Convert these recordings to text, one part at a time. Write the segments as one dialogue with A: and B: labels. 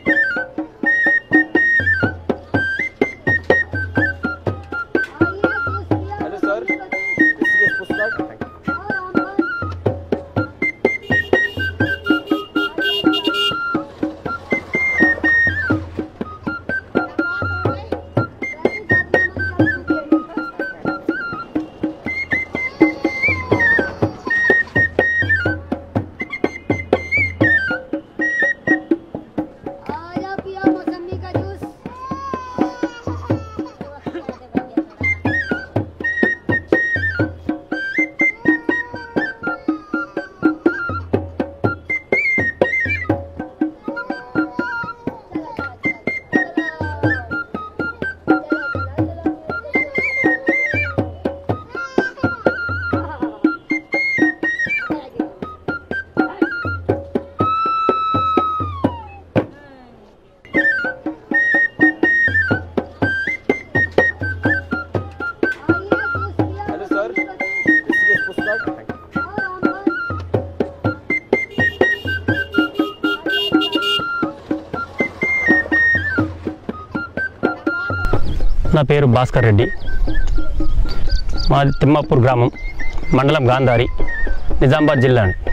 A: hello sir Rishikesh पुस्तक
B: आजा पिया मौसमी का जूस
A: हेलो सर ऋषिकेश पुस्तक
C: నా పేరు భాస్కర్ రెడ్డి మాది తిమ్మాపూర్ గ్రామం మండలం గాంధారి నిజామాబాద్ జిల్లా అండి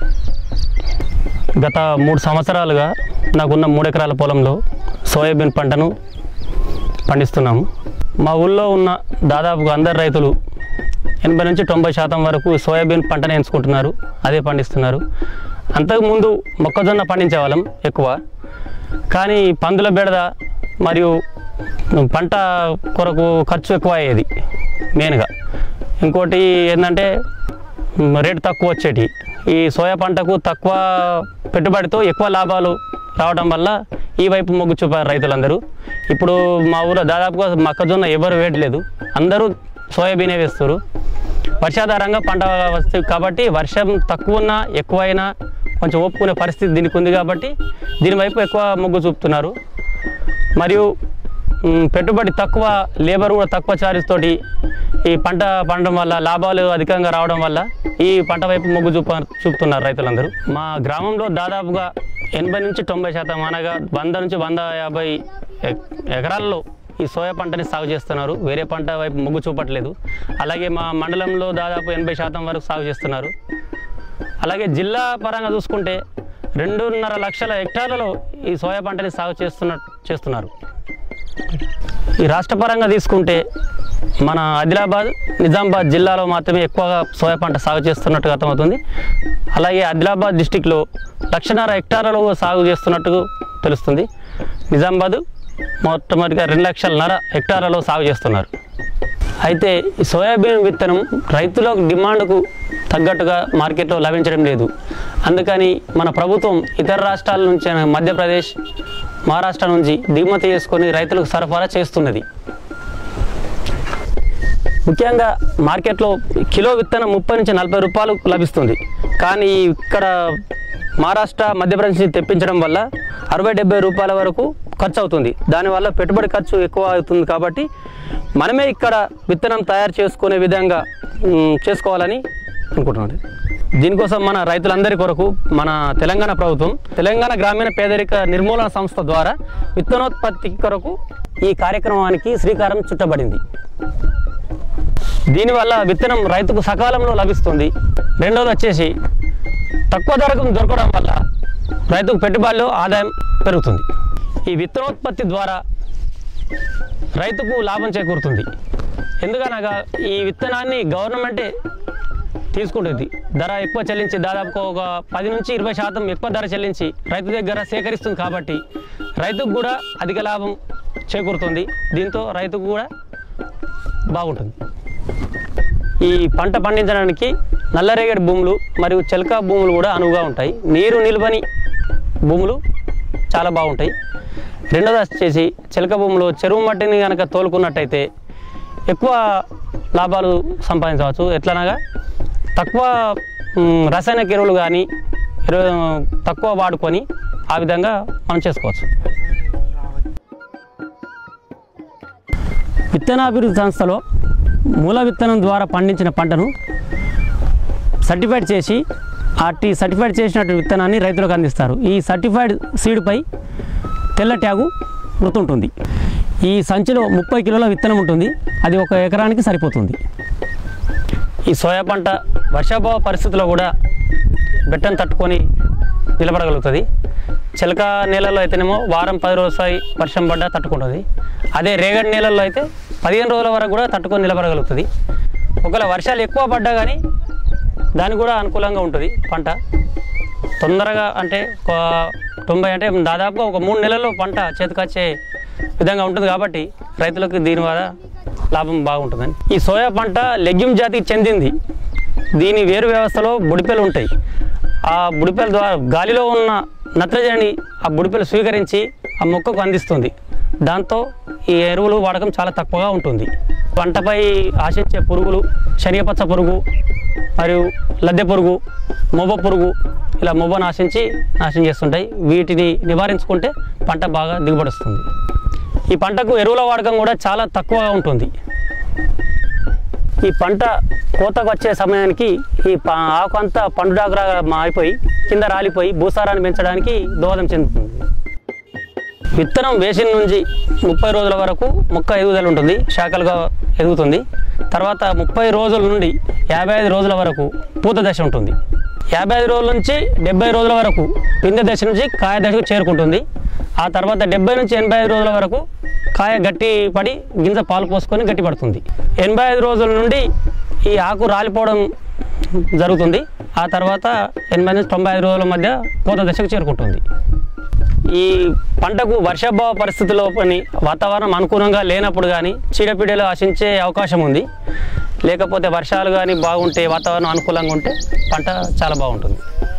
C: గత మూడు సంవత్సరాలుగా నాకున్న మూడు ఎకరాల పొలంలో సోయాబీన్ పంటను పండిస్తున్నాము మా ఊళ్ళో ఉన్న దాదాపుగా అందరు రైతులు ఎనభై నుంచి తొంభై శాతం వరకు సోయాబీన్ పంటను ఎంచుకుంటున్నారు అదే పండిస్తున్నారు అంతకుముందు మొక్కజొన్న పండించేవాళ్ళం ఎక్కువ కానీ పందుల బెడద మరియు పంట కొరకు ఖర్చు ఎక్కువ అయ్యేది మెయిన్గా ఇంకోటి ఏంటంటే మ్, రేటు తక్కువ వచ్చేటి ఈ సోయా పంటకు తక్కువ పెట్టుబడితో ఎక్కువ లాభాలు రావడం వల్ల ఈ వైపు మొగ్గు చూపారు రైతులందరూ ఇప్పుడు మా ఊళ్ళో దాదాపుగా మొక్కజొన్న ఎవరు వేయట్లేదు అందరూ సోయాబీనే వేస్తారు వర్షాధారంగా పంట వస్తుంది కాబట్టి వర్షం తక్కువ ఉన్నా ఎక్కువైనా కొంచెం ఒప్పుకునే పరిస్థితి దీనికి ఉంది కాబట్టి దీని వైపు ఎక్కువ మొగ్గు చూపుతున్నారు మరియు మ్, పెట్టుబడి తక్కువ లేబర్ కూడా తక్కువ చార్జెస్ తోటి ఈ పంట పండడం వల్ల లాభాలు అధికంగా రావడం వల్ల ఈ పంట వైపు మొగ్గు చూప చూపుతున్నారు రైతులందరూ మా గ్రామంలో దాదాపుగా ఎనభై నుంచి తొంభై శాతం అనగా వంద నుంచి వంద యాభై ఎక్- ఎకరాల్లో ఈ సోయా పంటని సాగు చేస్తున్నారు వేరే పంట వైపు మొగ్గు చూపట్లేదు అలాగే మా మండలంలో దాదాపు ఎనభై శాతం వరకు సాగు చేస్తున్నారు అలాగే జిల్లా పరంగా చూసుకుంటే రెండున్నర లక్షల హెక్టార్లలో ఈ సోయా పంటని సాగు చేస్తున్న చేస్తున్నారు ఈ రాష్ట్ర పరంగా తీసుకుంటే మన ఆదిలాబాద్ నిజామాబాద్ జిల్లాలో మాత్రమే ఎక్కువగా సోయా పంట సాగు చేస్తున్నట్టుగా అర్థమవుతుంది అలాగే ఆదిలాబాద్ డిస్టిక్లో లక్షన్నర హెక్టార్లలో సాగు చేస్తున్నట్టు తెలుస్తుంది నిజామాబాద్ మొట్టమొదటిగా రెండు లక్షలన్నర హెక్టార్లలో సాగు చేస్తున్నారు అయితే ఈ సోయాబీన్ విత్తనం రైతుల డిమాండ్కు తగ్గట్టుగా మార్కెట్లో లభించడం లేదు అందుకని మన ప్రభుత్వం ఇతర రాష్ట్రాల నుంచి అయిన మధ్యప్రదేశ్ మహారాష్ట్ర నుంచి దిగుమతి చేసుకొని రైతులకు సరఫరా చేస్తున్నది ముఖ్యంగా మార్కెట్లో కిలో విత్తనం ముప్పై నుంచి నలభై రూపాయలు లభిస్తుంది కానీ ఇక్కడ మహారాష్ట్ర మధ్యప్రదేశ్ నుంచి తెప్పించడం వల్ల అరవై డెబ్బై రూపాయల వరకు ఖర్చు అవుతుంది దానివల్ల పెట్టుబడి ఖర్చు ఎక్కువ అవుతుంది కాబట్టి మనమే ఇక్కడ విత్తనం తయారు చేసుకునే విధంగా మ్, చేసుకోవాలని అనుకుంటున్నాను దీనికోసం మన రైతులందరి కొరకు మన తెలంగాణ ప్రభుత్వం తెలంగాణ గ్రామీణ పేదరిక నిర్మూలన సంస్థ ద్వారా విత్తనోత్పత్తి కొరకు ఈ కార్యక్రమానికి శ్రీకారం చుట్టబడింది దీనివల్ల విత్తనం రైతుకు సకాలంలో లభిస్తుంది రెండోది వచ్చేసి తక్కువ ధరకు దొరకడం వల్ల రైతుకు పెట్టుబడిలో ఆదాయం పెరుగుతుంది ఈ విత్తనోత్పత్తి ద్వారా రైతుకు లాభం చేకూరుతుంది ఎందుకనగా ఈ విత్తనాన్ని గవర్నమెంటే తీసుకుంటుంది ధర ఎక్కువ చెల్లించి దాదాపు ఒక పది నుంచి ఇరవై శాతం ఎక్కువ ధర చెల్లించి రైతు దగ్గర సేకరిస్తుంది కాబట్టి రైతుకు కూడా అధిక లాభం చేకూరుతుంది దీంతో రైతుకు కూడా బాగుంటుంది ఈ పంట పండించడానికి నల్లరేగడి భూములు మరియు చెలక భూములు కూడా అనువుగా ఉంటాయి నీరు నిల్వని భూములు చాలా బాగుంటాయి రెండోది వచ్చేసి చిలక భూములు చెరువు మట్టిని కనుక తోలుకున్నట్టయితే ఎక్కువ లాభాలు సంపాదించవచ్చు ఎట్లనగా తక్కువ మ్, రసాయనిక ఎరువులు కానీ ఎరువు తక్కువ వాడుకొని ఆ విధంగా మనం చేసుకోవచ్చు విత్తనాభివృద్ధి సంస్థలో మూల విత్తనం ద్వారా పండించిన పంటను సర్టిఫైడ్ చేసి అట్టి సర్టిఫైడ్ చేసినటువంటి విత్తనాన్ని రైతులకు అందిస్తారు ఈ సర్టిఫైడ్ సీడ్పై తెల్ల ట్యాగు గుర్తుంటుంది ఈ సంచిలో ముప్పై కిలోల విత్తనం ఉంటుంది అది ఒక ఎకరానికి సరిపోతుంది ఈ సోయా పంట వర్షాభావ పరిస్థితుల్లో కూడా బెట్టను తట్టుకొని నిలబడగలుగుతుంది చిలక నేలల్లో అయితేనేమో వారం పది రోజులు వర్షం పడ్డా తట్టుకుంటుంది అదే రేగడి నేలల్లో అయితే పదిహేను రోజుల వరకు కూడా తట్టుకొని నిలబడగలుగుతుంది ఒకవేళ వర్షాలు ఎక్కువ పడ్డా కానీ దానికి కూడా అనుకూలంగా ఉంటుంది పంట తొందరగా అంటే ఒక తొంభై అంటే దాదాపుగా ఒక మూడు నెలల్లో పంట చేతికొచ్చే విధంగా ఉంటుంది కాబట్టి రైతులకు దీని వల్ల లాభం బాగుంటుందని ఈ సోయా పంట లెగ్యూమ్ జాతికి చెందింది దీని వేరు వ్యవస్థలో బుడిపెలు ఉంటాయి ఆ బుడిపెల ద్వారా గాలిలో ఉన్న నత్రజని ఆ బుడిపెలు స్వీకరించి ఆ మొక్కకు అందిస్తుంది దాంతో ఈ ఎరువులు వాడకం చాలా తక్కువగా ఉంటుంది పంటపై ఆశించే పురుగులు శనగపచ్చ పురుగు మరియు లద్దె పురుగు మొబ్బ పురుగు ఇలా మొబ్బను ఆశించి నాశనం చేస్తుంటాయి వీటిని నివారించుకుంటే పంట బాగా దిగుబడి వస్తుంది ఈ పంటకు ఎరువుల వాడకం కూడా చాలా తక్కువగా ఉంటుంది ఈ పంట కోతకు వచ్చే సమయానికి ఈ ప- ఆకు అంతా పండుడాగ్రా అయిపోయి కింద రాలిపోయి భూసారాన్ని పెంచడానికి దోహదం చెందుతుంది విత్తనం వేసిన నుంచి ముప్పై రోజుల వరకు మొక్క ఎదుగుదల ఉంటుంది శాఖలుగా ఎదుగుతుంది తర్వాత ముప్పై రోజుల నుండి యాభై ఐదు రోజుల వరకు పూత దశ ఉంటుంది యాభై ఐదు రోజుల నుంచి డెబ్బై రోజుల వరకు పిందె దశ నుంచి కాయ దశకు చేరుకుంటుంది ఆ తర్వాత డెబ్బై నుంచి ఎనభై ఐదు రోజుల వరకు కాయ గట్టి పడి గింజ పాలు పోసుకొని గట్టి పడుతుంది ఎనభై ఐదు రోజుల నుండి ఈ ఆకు రాలిపోవడం జరుగుతుంది ఆ తర్వాత ఎనభై నుంచి తొంభై ఐదు రోజుల మధ్య పూత దశకు చేరుకుంటుంది ఈ పంటకు వర్షాభావ పరిస్థితుల్లో పని వాతావరణం అనుకూలంగా లేనప్పుడు కానీ చీడపీడలు ఆశించే అవకాశం ఉంది లేకపోతే వర్షాలు కానీ బాగుంటే వాతావరణం అనుకూలంగా ఉంటే పంట చాలా బాగుంటుంది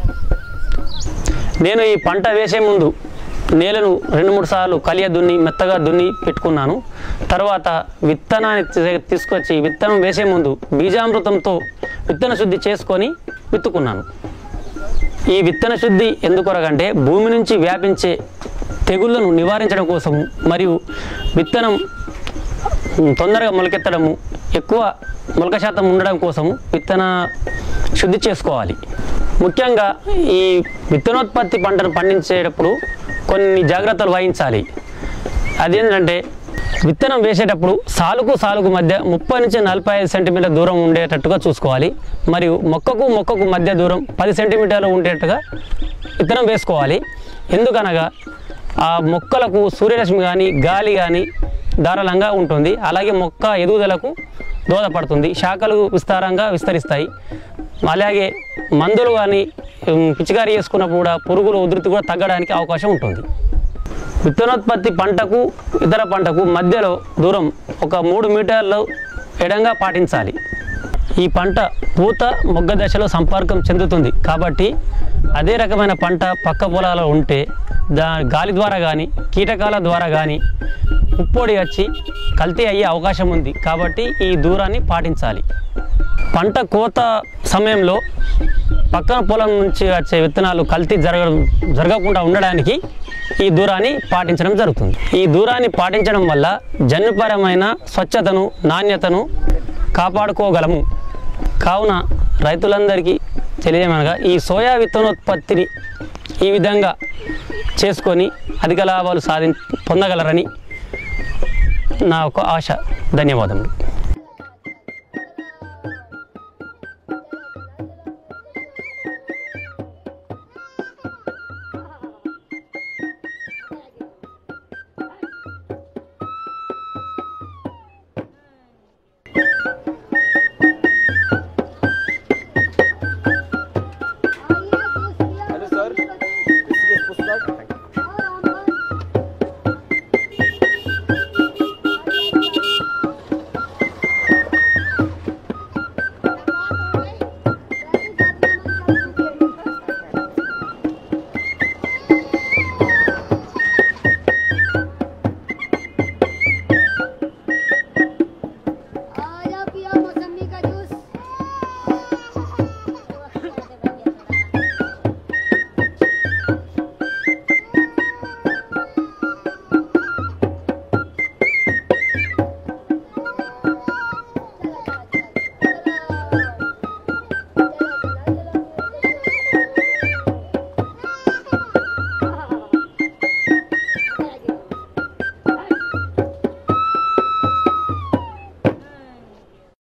C: నేను ఈ పంట వేసే ముందు నేలను రెండు మూడు సార్లు కలియ దున్ని మెత్తగా దున్ని పెట్టుకున్నాను తర్వాత విత్తనాన్ని తీ- తీసుకొచ్చి విత్తనం వేసే ముందు బీజామృతంతో విత్తన శుద్ధి చేసుకొని విత్తుకున్నాను ఈ విత్తన శుద్ధి ఎందుకొరకంటే భూమి నుంచి వ్యాపించే తెగుళ్లను నివారించడం కోసం మరియు విత్తనం ఉమ్, తొందరగా మొలకెత్తడము ఎక్కువ మొలక శాతం ఉండడం కోసం విత్తన శుద్ధి చేసుకోవాలి ముఖ్యంగా ఈ విత్తనోత్పత్తి పంటను పండించేటప్పుడు కొన్ని జాగ్రత్తలు వహించాలి అదేంటంటే విత్తనం వేసేటప్పుడు సాలుకు సాలుకు మధ్య ముప్పై నుంచి నలభై ఐదు సెంటీమీటర్ దూరం ఉండేటట్టుగా చూసుకోవాలి మరియు మొక్కకు మొక్కకు మధ్య దూరం పది సెంటీమీటర్లు ఉండేట్టుగా విత్తనం వేసుకోవాలి ఎందుకనగా ఆ మొక్కలకు సూర్యరశ్మి కానీ గాలి కానీ ధారాళంగా ఉంటుంది అలాగే మొక్క ఎదుగుదలకు దోహదపడుతుంది శాఖలు విస్తారంగా విస్తరిస్తాయి అలాగే మందులు కానీ ఉమ్, పిచికారీ చేసుకున్నప్పుడు కూడా పురుగుల ఉధృతి కూడా తగ్గడానికి అవకాశం ఉంటుంది విత్తనోత్పత్తి పంటకు ఇతర పంటకు మధ్యలో దూరం ఒక మూడు మీటర్లు ఎడంగా పాటించాలి ఈ పంట పూత మొగ్గ దశలో సంపర్కం చెందుతుంది కాబట్టి అదే రకమైన పంట పక్క పొలాల్లో ఉంటే దా గాలి ద్వారా కానీ కీటకాల ద్వారా కానీ పుప్పొడి వచ్చి కల్తీ అయ్యే అవకాశం ఉంది కాబట్టి ఈ దూరాన్ని పాటించాలి పంట కోత సమయంలో పక్కన పొలం నుంచి వచ్చే విత్తనాలు కల్తీ జరగ జరగకుండా ఉండడానికి ఈ దూరాన్ని పాటించడం జరుగుతుంది ఈ దూరాన్ని పాటించడం వల్ల జన్యుపరమైన స్వచ్ఛతను నాణ్యతను కాపాడుకోగలము కావున రైతులందరికీ తెలియమనగా ఈ సోయా విత్తనోత్పత్తిని ఈ విధంగా చేసుకొని అధిక లాభాలు సాధి పొందగలరని నా ఒక ఆశ ధన్యవాదములు